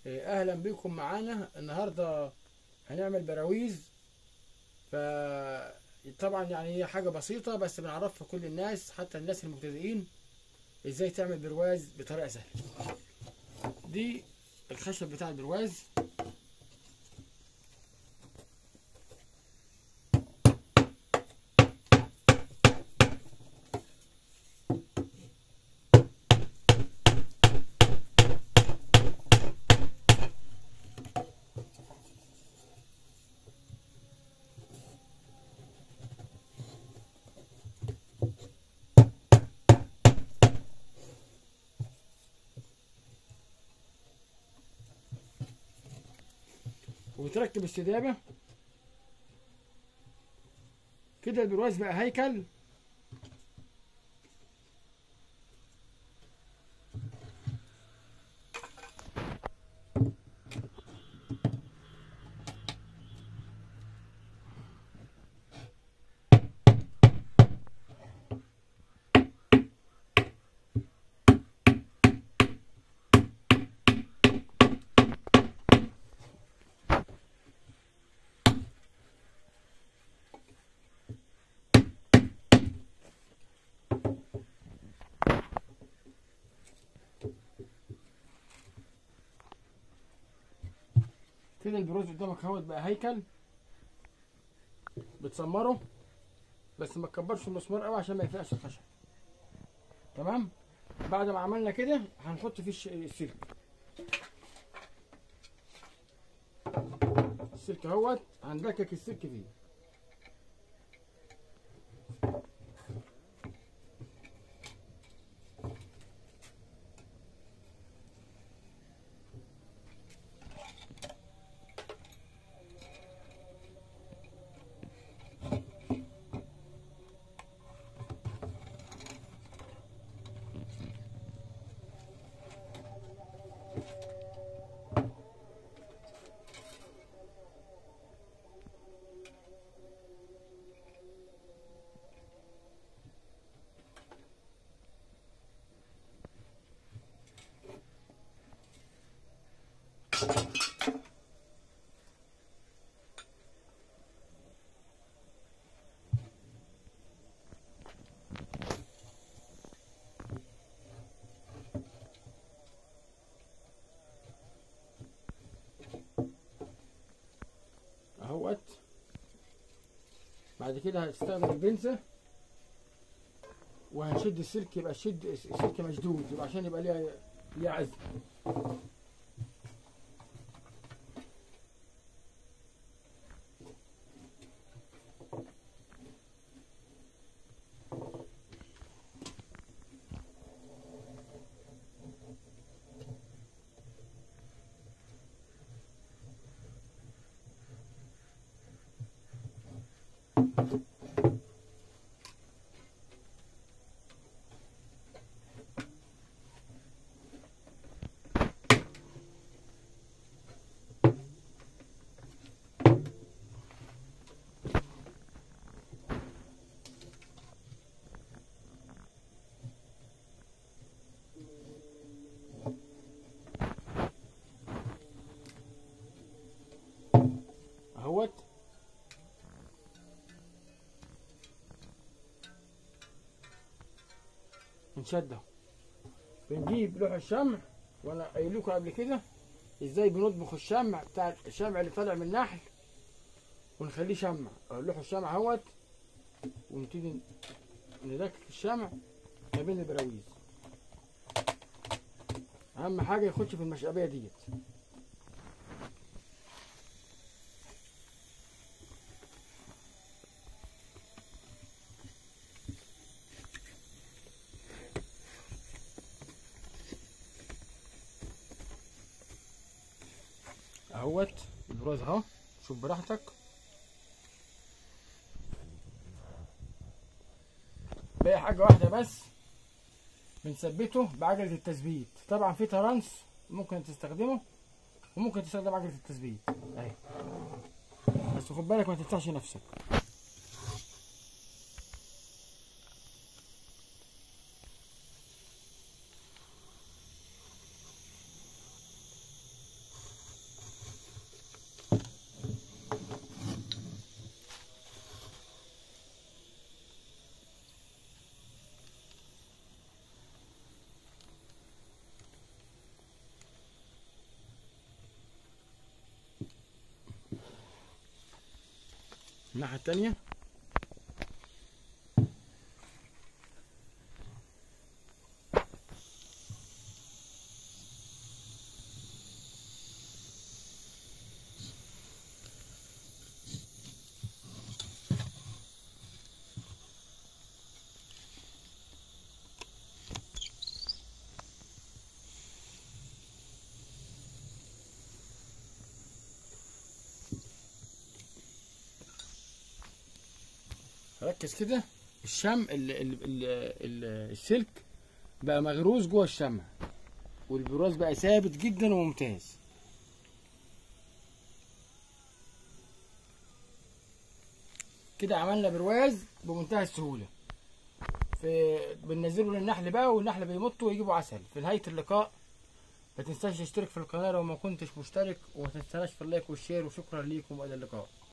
إيه، اهلا بكم معانا النهارده هنعمل براويز ف طبعا يعني هي حاجه بسيطه بس بنعرفها كل الناس حتى الناس المبتدئين ازاي تعمل برواز بطريقه سهله دي الخشب بتاع البرواز وبتركب السدابة كده البرواز بقى هيكل كده البروز قدامك اهوت بقى هيكل بتسمره بس ما تكبرش المسمار قوي عشان ما يفرقش الخشب تمام بعد ما عملنا كده هنحط فيه الش- السلك السلك اهوت هندكك السلك فيه اهوت بعد كده هتستخدم البنسة وهنشد السلك يبقى شد السلك مشدود يبقى عشان يبقى ليها ليها عزم اهوت نشده بنجيب لوح الشمع وانا قايل لكم قبل كده ازاي بنطبخ الشمع بتاع الشمع اللي طالع من النحل ونخليه شمع لوح الشمع اهوت ونبتدي ندكك الشمع ما بين البراويز اهم حاجه يخش في المشقبيه ديت اهوت البراز اهو شوف براحتك باقي حاجة واحدة بس بنثبته بعجلة التثبيت طبعا في ترانس ممكن تستخدمه وممكن تستخدم عجلة التثبيت اهي بس خد بالك ما تفتحش نفسك الناحية التانية ركز كده الشم ال ال ال ال السلك بقى مغروز جوه الشمع والبراز بقى ثابت جدا وممتاز كده عملنا برواز بمنتهى السهولة في بننزله للنحل بقى والنحل بيمطوا ويجيبوا عسل في نهاية اللقاء ما تنساش تشترك في القناة لو ما كنتش مشترك وما تنساش في اللايك والشير وشكرا ليكم وإلى اللقاء